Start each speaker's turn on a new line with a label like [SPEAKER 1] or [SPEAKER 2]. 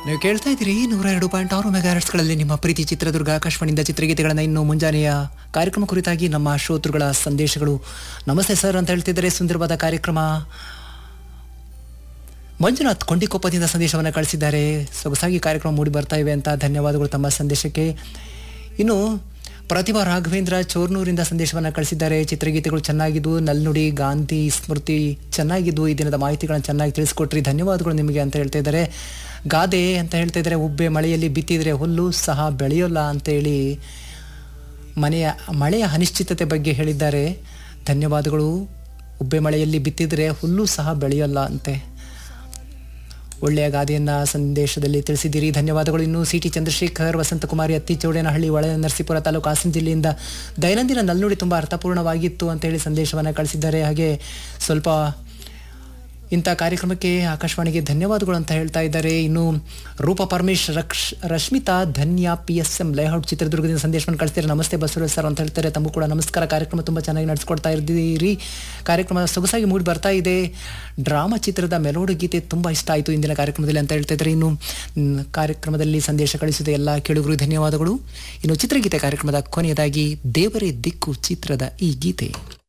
[SPEAKER 1] ನೀವು ಕೇಳ್ತಾ ಇದ್ದೀರಿ ನೂರ ಎರಡು ಪಾಯಿಂಟ್ ಆರು ಮೆಗಾಹರ್ಟ್ಸ್ಗಳಲ್ಲಿ ನಿಮ್ಮ ಪ್ರೀತಿ ಚಿತ್ರದುರ್ಗ ಆಕಾಶವಾಣಿಯಿಂದ ಚಿತ್ರಗೀತೆಗಳನ್ನು ಇನ್ನು ಮುಂಜಾನೆಯ ಕಾರ್ಯಕ್ರಮ ಕುರಿತಾಗಿ ನಮ್ಮ ಶ್ರೋತೃಗಳ ಸಂದೇಶಗಳು ನಮಸ್ತೆ ಸರ್ ಅಂತ ಹೇಳ್ತಿದ್ದಾರೆ ಸುಂದರವಾದ ಕಾರ್ಯಕ್ರಮ ಮಂಜುನಾಥ್ ಕೊಂಡಿಕೊಪ್ಪದಿಂದ ಸಂದೇಶವನ್ನು ಕಳಿಸಿದ್ದಾರೆ ಸೊಗಸಾಗಿ ಕಾರ್ಯಕ್ರಮ ಮೂಡಿ ಬರ್ತಾ ಇವೆ ಅಂತ ಧನ್ಯವಾದಗಳು ತಮ್ಮ ಸಂದೇಶಕ್ಕೆ ಇನ್ನು ಪ್ರತಿಭಾ ರಾಘವೇಂದ್ರ ಚೋರ್ನೂರಿಂದ ಸಂದೇಶವನ್ನು ಕಳಿಸಿದ್ದಾರೆ ಚಿತ್ರಗೀತೆಗಳು ಚೆನ್ನಾಗಿದ್ವು ನಲ್ನುಡಿ ಗಾಂಧಿ ಸ್ಮೃತಿ ಚೆನ್ನಾಗಿದ್ವು ಈ ದಿನದ ಮಾಹಿತಿಗಳನ್ನು ಚೆನ್ನಾಗಿ ತಿಳಿಸ್ಕೊಟ್ರಿ ಧನ್ಯವಾದಗಳು ನಿಮಗೆ ಅಂತ ಹೇಳ್ತಾ ಇದ್ದಾರೆ ಗಾದೆ ಅಂತ ಹೇಳ್ತಾ ಇದ್ದಾರೆ ಉಬ್ಬೆ ಮಳೆಯಲ್ಲಿ ಬಿತ್ತಿದರೆ ಹುಲ್ಲು ಸಹ ಬೆಳೆಯೋಲ್ಲ ಅಂತೇಳಿ ಮನೆಯ ಮಳೆಯ ಅನಿಶ್ಚಿತತೆ ಬಗ್ಗೆ ಹೇಳಿದ್ದಾರೆ ಧನ್ಯವಾದಗಳು ಉಬ್ಬೆ ಮಳೆಯಲ್ಲಿ ಬಿತ್ತಿದರೆ ಹುಲ್ಲು ಸಹ ಬೆಳೆಯೋಲ್ಲ ಅಂತೆ ಒಳ್ಳೆಯ ಗಾದೆಯನ್ನ ಸಂದೇಶದಲ್ಲಿ ತಿಳಿಸಿದ್ದೀರಿ ಧನ್ಯವಾದಗಳು ಇನ್ನು ಸಿ ಟಿ ಚಂದ್ರಶೇಖರ್ ವಸಂತಕುಮಾರಿ ಅತ್ತಿ ಚೌಡೇನಹಳ್ಳಿ ಒಳ ನರಸೀಪುರ ತಾಲೂಕು ಹಾಸನ ಜಿಲ್ಲೆಯಿಂದ ದೈನಂದಿನ ನಲ್ನುಡಿ ತುಂಬ ಅರ್ಥಪೂರ್ಣವಾಗಿತ್ತು ಅಂತ ಹೇಳಿ ಸಂದೇಶವನ್ನು ಕಳಿಸಿದ್ದಾರೆ ಹಾಗೆ ಸ್ವಲ್ಪ ಇಂಥ ಕಾರ್ಯಕ್ರಮಕ್ಕೆ ಆಕಾಶವಾಣಿಗೆ ಧನ್ಯವಾದಗಳು ಅಂತ ಹೇಳ್ತಾ ಇದ್ದಾರೆ ಇನ್ನು Roopa Paramesh Raksh Rashmita Dhanya P S M layout ಚಿತ್ರದುರ್ಗದಿಂದ ಸಂದೇಶವನ್ನು ಕಳಿಸ್ತಾರೆ ನಮಸ್ತೆ ಬಸವರಾಜ್ ಸರ್ ಅಂತ ಹೇಳ್ತಾರೆ ತಮಗೂ ಕೂಡ ನಮಸ್ಕಾರ ಕಾರ್ಯಕ್ರಮ ತುಂಬ ಚೆನ್ನಾಗಿ ನಡೆಸ್ಕೊಡ್ತಾ ಇದ್ದೀರಿ ಕಾರ್ಯಕ್ರಮ ಸೊಗಸಾಗಿ ಮೂಡಿ ಬರ್ತಾ ಇದೆ ಡ್ರಾಮಾ ಚಿತ್ರದ ಮೆಲೋಡಿ ಗೀತೆ ತುಂಬ ಇಷ್ಟ ಆಯಿತು ಇಂದಿನ ಕಾರ್ಯಕ್ರಮದಲ್ಲಿ ಅಂತ ಹೇಳ್ತಾ ಇದ್ದಾರೆ ಇನ್ನು ಮ್, ಕಾರ್ಯಕ್ರಮದಲ್ಲಿ ಸಂದೇಶ ಕಳಿಸಿದ ಎಲ್ಲ ಕೇಳುಗರು ಧನ್ಯವಾದಗಳು ಇನ್ನು ಚಿತ್ರಗೀತೆ ಕಾರ್ಯಕ್ರಮದ ಕೊನೆಯದಾಗಿ ದೇವರೇ ದಿಕ್ಕು ಚಿತ್ರದ ಈ ಗೀತೆ